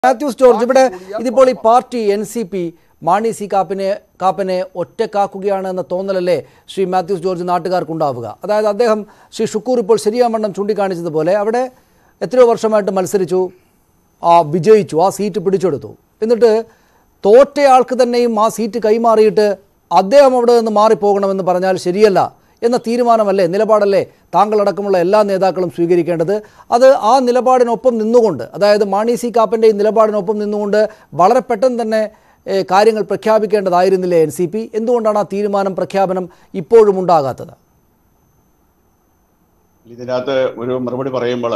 Mathews George ഇവിടെ ഇതിപ്പോൾ ഈ party N C P Mani C കാപ്പിനെ കാപ്പനെ ഒറ്റക്കാക്കുകയാണ് എന്ന തോന്നലല്ലേ ശ്രീ മാത്യൂസ് ജോർജ് നാട്ടുകാർക്കുണ്ടാവുക അതായത് അദ്ദേഹം ശ്രീ ഷുക്കൂർ ഇപ്പോൾ ശരിയാവണ്ണം ചൂണ്ടിക്കാണിച്ചതുപോലെ അവിടെ എത്രയോ വർഷമായിട്ട് മത്സരിച്ചു ആ വിജയിച്ചു ആ സീറ്റ് പിടിച്ചെടുത്തു എന്നിട്ട് തോറ്റയാൾക്ക് തന്നെയും ആ സീറ്റ് കൈമാറിയിട്ട് അദ്ദേഹം അവിടെ നിന്ന് മാറിപ്പോകണമെന്ന് പറഞ്ഞാൽ ശരിയല്ല എന്ന തീരുമാനമല്ലേ നിലപാടല്ലേ താങ്കളടക്കമുള്ള എല്ലാ നേതാക്കളും സ്വീകരിക്കേണ്ടത് അത് ആ നിലപാടിനൊപ്പം നിന്നുകൊണ്ട് അതായത് മാണി സി കാപ്പൻ്റെ ഈ നിലപാടിനൊപ്പം നിന്നുകൊണ്ട് വളരെ പെട്ടെന്ന് തന്നെ ഏഹ്, കാര്യങ്ങൾ പ്രഖ്യാപിക്കേണ്ടതായിരുന്നില്ലേ എൻ സി പി എന്തുകൊണ്ടാണ് ആ തീരുമാനം പ്രഖ്യാപനം ഇപ്പോഴും ഉണ്ടാകാത്തത് ഇതിനകത്ത് ഒരു മറുപടി പറയുമ്പോൾ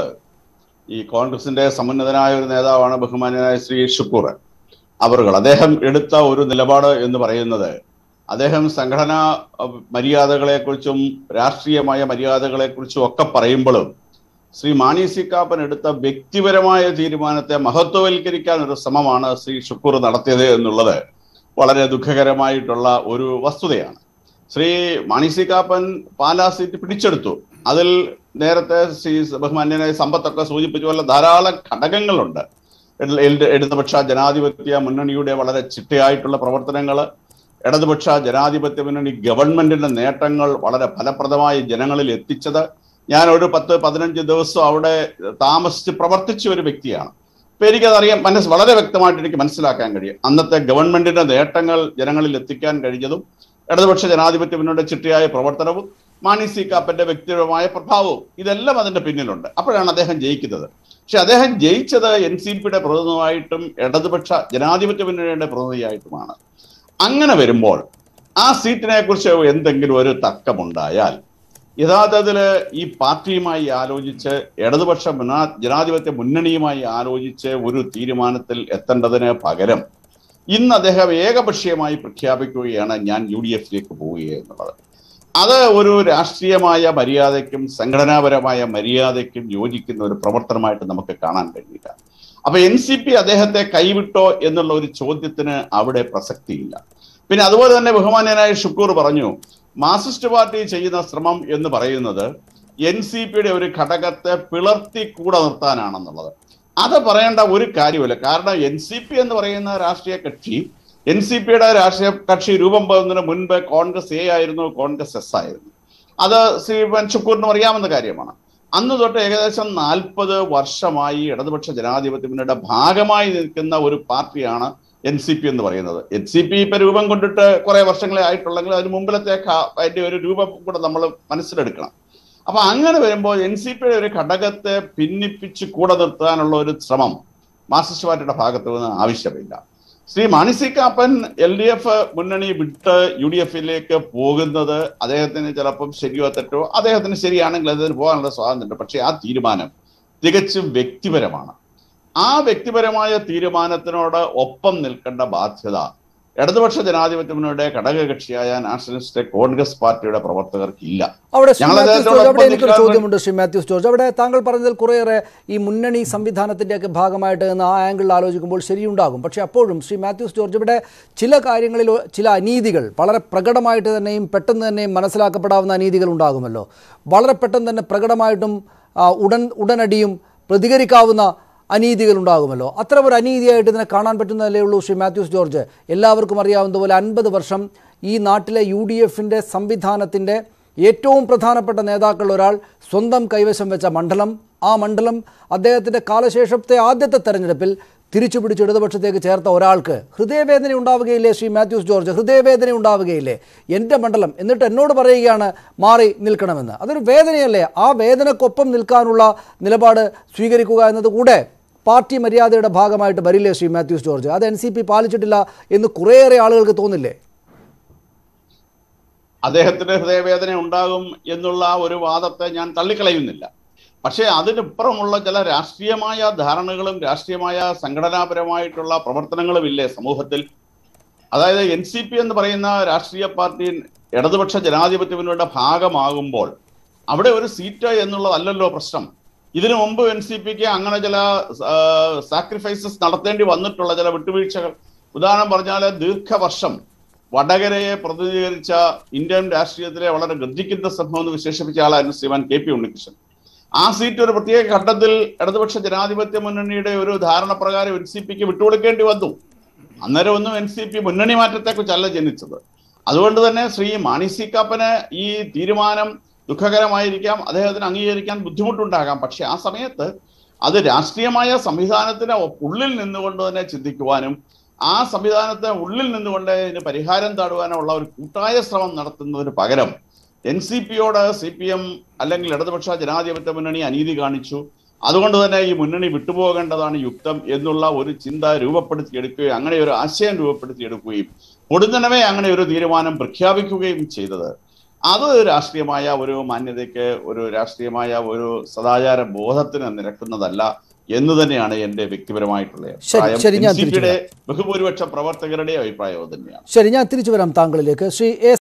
ഈ കോൺഗ്രസിന്റെ സമുന്നതനായ ഒരു നേതാവാണ് ബഹുമാന്യനായ ശ്രീ ഷുക്കൂർ അവറുകൾ അദ്ദേഹം എടുത്ത ഒരു നിലപാട് എന്ന് പറയുന്നത് അദ്ദേഹം സംഘടനാ അഹ്, മര്യാദകളെക്കുറിച്ചും രാഷ്ട്രീയമായ മര്യാദകളെക്കുറിച്ചും ഒക്കെ പറയുമ്പോഴും ശ്രീ മാണി സി കാപ്പൻ എടുത്ത വ്യക്തിപരമായ തീരുമാനത്തെ മഹത്വവൽക്കരിക്കാൻ ഒരു ശ്രമമാണ് ശ്രീ ഷുക്കൂർ നടത്തിയത് എന്നുള്ളത് വളരെ ദുഃഖകരമായിട്ടുള്ള ഒരു വസ്തുതയാണ് ശ്രീ മാണി സി കാപ്പൻ പാലാ സീറ്റ് പിടിച്ചെടുത്തു അതിൽ നേരത്തെ ശ്രീ ബഹുമാന്യനായ സമ്പത്തൊക്കെ സൂചിപ്പിച്ച പോലെ ധാരാളം ഘടകങ്ങളുണ്ട് ഇട- ഇട- ഇടതുപക്ഷ ജനാധിപത്യ മുന്നണിയുടെ വളരെ ചിട്ടയായിട്ടുള്ള പ്രവർത്തനങ്ങൾ ഇടതുപക്ഷ ജനാധിപത്യ മുന്നണി ഗവൺമെന്റിന്റെ നേട്ടങ്ങൾ വളരെ ഫലപ്രദമായി ജനങ്ങളിൽ എത്തിച്ചത് ഞാൻ ഒരു പത്ത് പതിനഞ്ച് ദിവസം അവിടെ താമസിച്ച് പ്രവർത്തിച്ച ഒരു വ്യക്തിയാണ് അപ്പൊ എനിക്കതറിയാം മനസ്സ് വളരെ വ്യക്തമായിട്ട് എനിക്ക് മനസ്സിലാക്കാൻ കഴിയും അന്നത്തെ ഗവൺമെന്റിന്റെ നേട്ടങ്ങൾ ജനങ്ങളിൽ എത്തിക്കാൻ കഴിഞ്ഞതും ഇടതുപക്ഷ ജനാധിപത്യ മുന്നണിയുടെ ചിട്ടയായ പ്രവർത്തനവും മാണി സി കാപ്പന്റെ വ്യക്തിപരമായ പ്രഭാവവും ഇതെല്ലാം അതിന്റെ പിന്നിലുണ്ട് അപ്പോഴാണ് അദ്ദേഹം ജയിക്കുന്നത് പക്ഷെ അദ്ദേഹം ജയിച്ചത് എൻ സി പിയുടെ പ്രതിനിധിയായിട്ടും ഇടതുപക്ഷ ജനാധിപത്യ മുന്നണിയുടെ പ്രതിനിധിയായിട്ടുമാണ് അങ്ങനെ വരുമ്പോൾ ആ സീറ്റിനെ കുറിച്ച് എന്തെങ്കിലും ഒരു തർക്കമുണ്ടായാൽ യഥാർത്ഥത്തിൽ ഈ പാർട്ടിയുമായി ആലോചിച്ച് ഇടതുപക്ഷ മുന്നാ- ജനാധിപത്യ മുന്നണിയുമായി ആലോചിച്ച് ഒരു തീരുമാനത്തിൽ എത്തേണ്ടതിന് പകരം ഇന്ന് അദ്ദേഹം ഏകപക്ഷീയമായി പ്രഖ്യാപിക്കുകയാണ് ഞാൻ യു ഡി എഫിലേക്ക് പോവുകയെന്നുള്ളത് അത് ഒരു രാഷ്ട്രീയമായ മര്യാദയ്ക്കും സംഘടനാപരമായ മര്യാദയ്ക്കും യോജിക്കുന്ന ഒരു പ്രവർത്തനമായിട്ട് നമുക്ക് കാണാൻ കഴിയില്ല അപ്പൊ എൻ സി പി അദ്ദേഹത്തെ കൈവിട്ടോ എന്നുള്ള ഒരു ചോദ്യത്തിന് അവിടെ പ്രസക്തിയില്ല പിന്നെ അതുപോലെ തന്നെ ബഹുമാന്യനായ ഷുക്കൂർ പറഞ്ഞു മാർക്സിസ്റ്റ് പാർട്ടി ചെയ്യുന്ന ശ്രമം എന്ന് പറയുന്നത് എൻ സി പിയുടെ ഒരു ഘടകത്തെ പിളർത്തി കൂടെ നിർത്താനാണെന്നുള്ളത് അത് പറയേണ്ട ഒരു കാര്യമില്ല കാരണം എൻ സി പി എന്ന് പറയുന്ന രാഷ്ട്രീയ കക്ഷി എൻ സി പിയുടെ രാഷ്ട്രീയ കക്ഷി രൂപം പോകുന്നതിന് മുൻപ് കോൺഗ്രസ് എ ആയിരുന്നു കോൺഗ്രസ് എസ് ആയിരുന്നു അത് ശ്രീ ഷുക്കൂറിനും അറിയാവുന്ന കാര്യമാണ് അന്ന് തൊട്ട് ഏകദേശം നാൽപ്പത് വർഷമായി ഇടതുപക്ഷ ജനാധിപത്യ മുന്നണിയുടെ ഭാഗമായി നിൽക്കുന്ന ഒരു പാർട്ടിയാണ് എൻ സി പി എന്ന് പറയുന്നത് എൻ സി പി ഇപ്പൊ രൂപം കൊണ്ടിട്ട് കുറെ വർഷങ്ങളെ ആയിട്ടുള്ളെങ്കിൽ അതിന് മുമ്പിലത്തെ ക- അതിന്റെ ഒരു രൂപം കൂടെ നമ്മൾ മനസ്സിലെടുക്കണം അപ്പൊ അങ്ങനെ വരുമ്പോൾ എൻ സി പിയുടെ ഒരു ഘടകത്തെ ഭിന്നിപ്പിച്ച് കൂടെ നിർത്താനുള്ള ഒരു ശ്രമം മാർക്സിസ്റ്റ് പാർട്ടിയുടെ ഭാഗത്തു നിന്ന് ആവശ്യമില്ല Shri Mani C Kappan L D F മുന്നണി വിട്ട് യു ഡി എഫിലേക്ക് പോകുന്നത് അദ്ദേഹത്തിന് ചിലപ്പം ശരിയോ തെറ്റോ അദ്ദേഹത്തിന് ശരിയാണെങ്കിൽ അതിന് പോകാനുള്ള സ്വാതന്ത്ര്യമുണ്ട് പക്ഷേ ആ തീരുമാനം തികച്ചും വ്യക്തിപരമാണ് ആ വ്യക്തിപരമായ തീരുമാനത്തിനോട് ഒപ്പം നിൽക്കേണ്ട ബാധ്യത ഇടതുപക്ഷ ജനാധിപത്യ മുന്നണിയുടെ ഘടകകക്ഷിയായ നാഷണലിസ്റ്റ് കോൺഗ്രസ് പാർട്ടിയുടെ പ്രവർത്തകർക്ക് ഇല്ല അവിടെ ശ്രീ ഞങ്ങൾ മാത്യൂസ് ജോർജ് അവിടെ അദ്ദേഹത്തോടൊപ്പം എനിക്കൊരു നിൽക്കാൻ ചോദ്യമുണ്ട് ശ്രീ മാത്യൂസ് ജോർജ് അവിടെ താങ്കൾ പറഞ്ഞതിൽ കുറേയേറെ ഈ മുന്നണി സംവിധാനത്തിൻ്റെയൊക്കെ ഭാഗമായിട്ട് എന്ന് ആ ആംഗിളിൽ ആലോചിക്കുമ്പോൾ ശരിയുണ്ടാകും പക്ഷേ അപ്പോഴും ശ്രീ മാത്യൂസ് ജോർജ് ഇവിടെ ചില കാര്യങ്ങളിൽ ചില അനീതികൾ വളരെ പ്രകടമായിട്ട് തന്നെയും പെട്ടെന്ന് തന്നെയും മനസ്സിലാക്കപ്പെടാവുന്ന അനീതികൾ ഉണ്ടാകുമല്ലോ വളരെ പെട്ടെന്ന് തന്നെ പ്രകടമായിട്ടും ആ, ഉടൻ ഉടനടിയും പ്രതികരിക്കാവുന്ന അനീതികൾ ഉണ്ടാകുമല്ലോ അത്തരം ഒരു അനീതിയായിട്ട് ഇതിനെ കാണാൻ പറ്റുന്നതല്ലേ ഉള്ളൂ ശ്രീ മാത്യൂസ് ജോർജ് എല്ലാവർക്കും അറിയാവുന്ന പോലെ അൻപത് വർഷം ഈ നാട്ടിലെ യു ഡി എഫിൻ്റെ സംവിധാനത്തിൻ്റെ ഏറ്റവും പ്രധാനപ്പെട്ട നേതാക്കളിൽ ഒരാൾ സ്വന്തം കൈവശം വെച്ച മണ്ഡലം ആ മണ്ഡലം അദ്ദേഹത്തിൻ്റെ കാലശേഷത്തെ ആദ്യത്തെ തെരഞ്ഞെടുപ്പിൽ തിരിച്ചു പിടിച്ച് ഇടതുപക്ഷത്തേക്ക് ചേർത്ത ഒരാൾക്ക് ഹൃദയവേദന ഉണ്ടാവുകയില്ലേ ശ്രീ മാത്യൂസ് ജോർജ് ഹൃദയവേദന ഉണ്ടാവുകയില്ലേ എൻ്റെ മണ്ഡലം എന്നിട്ട് എന്നോട് പറയുകയാണ് മാറി നിൽക്കണമെന്ന് അതൊരു വേദനയല്ലേ ആ വേദനക്കൊപ്പം നിൽക്കാനുള്ള നിലപാട് സ്വീകരിക്കുക എന്നത് കൂടെ പാർട്ടി മര്യാദയുടെ ഭാഗമായിട്ട് വരില്ലേ ശ്രീ മാത്യൂസ് ജോർജ് അത് എൻ സി പി പാലിച്ചിട്ടില്ല എന്ന് കുറേയേറെ ആളുകൾക്ക് തോന്നില്ലേ അദ്ദേഹത്തിന് ഹൃദയവേദന ഉണ്ടാകും എന്നുള്ള ആ ഒരു വാദത്തെ ഞാൻ തള്ളിക്കളയുന്നില്ല പക്ഷേ അതിനിപ്പുറമുള്ള ചില രാഷ്ട്രീയമായ ധാരണകളും രാഷ്ട്രീയമായ സംഘടനാപരമായിട്ടുള്ള പ്രവർത്തനങ്ങളും ഇല്ലേ സമൂഹത്തിൽ അതായത് എൻ സി പി എന്ന് പറയുന്ന രാഷ്ട്രീയ പാർട്ടി ഇടതുപക്ഷ ജനാധിപത്യ മുന്നണിയുടെ ഭാഗമാകുമ്പോൾ അവിടെ ഒരു സീറ്റ് എന്നുള്ളതല്ലല്ലോ പ്രശ്നം ഇതിനു മുമ്പ് എൻ സി പിക്ക് അങ്ങനെ ചില സാക്രിഫൈസസ് നടത്തേണ്ടി വന്നിട്ടുള്ള ചില വിട്ടുവീഴ്ചകൾ ഉദാഹരണം പറഞ്ഞാൽ ദീർഘവർഷം വടകരയെ പ്രതിനിധീകരിച്ച ഇന്ത്യൻ രാഷ്ട്രീയത്തിലെ വളരെ ഗർജിക്കുന്ന സംഭവം എന്ന് വിശേഷിപ്പിച്ച ആളായിരുന്നു ശ്രീമാൻ കെ പി ഉണ്ണികൃഷ്ണൻ ആ സീറ്റ് ഒരു പ്രത്യേക ഘട്ടത്തിൽ ഇടതുപക്ഷ ജനാധിപത്യ മുന്നണിയുടെ ഒരു ധാരണ പ്രകാരം എൻ സി പിക്ക് വിട്ടുകൊടുക്കേണ്ടി വന്നു അന്നേരം ഒന്നും എൻ സി പി മുന്നണി മാറ്റത്തെക്കുറിച്ചല്ല ജനിച്ചത് അതുകൊണ്ട് തന്നെ ശ്രീ മാണി സി കാപ്പന് ഈ തീരുമാനം ദുഃഖകരമായിരിക്കാം അദ്ദേഹത്തിന് അംഗീകരിക്കാൻ ബുദ്ധിമുട്ടുണ്ടാകാം പക്ഷെ ആ സമയത്ത് അത് രാഷ്ട്രീയമായ സംവിധാനത്തിന് ഉള്ളിൽ നിന്നുകൊണ്ട് തന്നെ ചിന്തിക്കുവാനും ആ സംവിധാനത്തെ ഉള്ളിൽ നിന്നുകൊണ്ട് ഇതിന് പരിഹാരം താടുവാനുള്ള ഒരു കൂട്ടായ ശ്രമം നടത്തുന്നതിന് പകരം എൻ സി പിയോട് സി പി എം അല്ലെങ്കിൽ ഇടതുപക്ഷ ജനാധിപത്യ മുന്നണി അനീതി കാണിച്ചു അതുകൊണ്ട് തന്നെ ഈ മുന്നണി വിട്ടുപോകേണ്ടതാണ് യുക്തം എന്നുള്ള ഒരു ചിന്ത രൂപപ്പെടുത്തിയെടുക്കുകയും അങ്ങനെ ഒരു ആശയം രൂപപ്പെടുത്തിയെടുക്കുകയും പൊടുന്നനവേ അങ്ങനെ ഒരു തീരുമാനം പ്രഖ്യാപിക്കുകയും ചെയ്തത് അത് രാഷ്ട്രീയമായ ഒരു മാന്യതയ്ക്ക് ഒരു രാഷ്ട്രീയമായ ഒരു സദാചാര ബോധത്തിന് നിരക്കുന്നതല്ല എന്ന് തന്നെയാണ് എന്റെ വ്യക്തിപരമായിട്ടുള്ള ശരി, അഭിപ്രായം ശരി, ഞാൻ എൻ സി പിയുടെ ബഹുഭൂരിപക്ഷ പ്രവർത്തകരുടെ അഭിപ്രായം അത് തന്നെയാണ് ശരി ഞാൻ തിരിച്ചു വരാം താങ്കളിലേക്ക് ശ്രീ എ